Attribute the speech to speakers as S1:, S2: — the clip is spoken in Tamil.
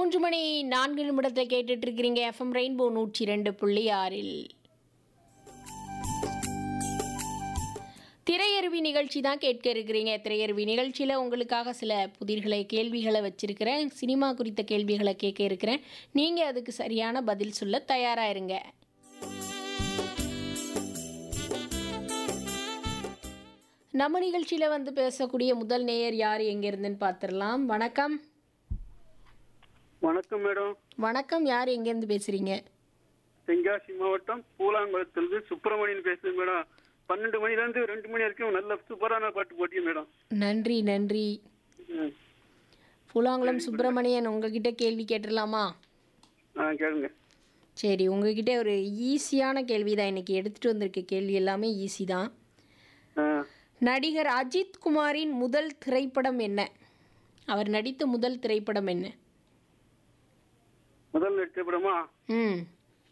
S1: மூன்று மணி நான்கு நிமிடத்தில் கேட்டுட்டு இருக்கிறீங்க எஃப்எம் ரெயின்போ நூற்றி ரெண்டு புள்ளி ஆறில் திரையருவி நிகழ்ச்சி தான் கேட்க இருக்கிறீங்க திரையருவி நிகழ்ச்சியில் உங்களுக்காக சில புதிர்களை கேள்விகளை வச்சிருக்கிறேன் சினிமா குறித்த கேள்விகளை கேட்க இருக்கிறேன் நீங்கள் அதுக்கு சரியான பதில் சொல்ல தயாராக இருங்க நம்ம நிகழ்ச்சியில் வந்து பேசக்கூடிய முதல் நேயர் யார் எங்கேருந்துன்னு பார்த்துடலாம் வணக்கம்
S2: வணக்கம் மேடம்
S1: வணக்கம் யார் எங்கேருந்து பேசுகிறீங்க
S2: தென்காசி மாவட்டம் பூலாங்குளத்திலிருந்து சுப்பிரமணியன் பேசுறேன் மேடம் பன்னெண்டு மணில இருந்து ரெண்டு மணி வரைக்கும் நல்ல சூப்பரான பாட்டு போட்டிங்க மேடம்
S1: நன்றி நன்றி
S2: ம்.
S1: புலாங்குளம் சுப்பிரமணியன் உங்ககிட்ட கேள்வி கேட்டுடலாமா
S2: ஆ கேளுங்க
S1: சரி உங்ககிட்ட ஒரு ஈஸியான கேள்வி தான் இன்னைக்கு எடுத்துகிட்டு வந்திருக்க கேள்வி எல்லாமே ஈஸி தான்
S2: ஆ,
S1: நடிகர் அஜித் குமாரின் முதல் திரைப்படம் என்ன அவர் நடித்த முதல் திரைப்படம் என்ன
S2: முதல் திரைப்படமா
S1: ம்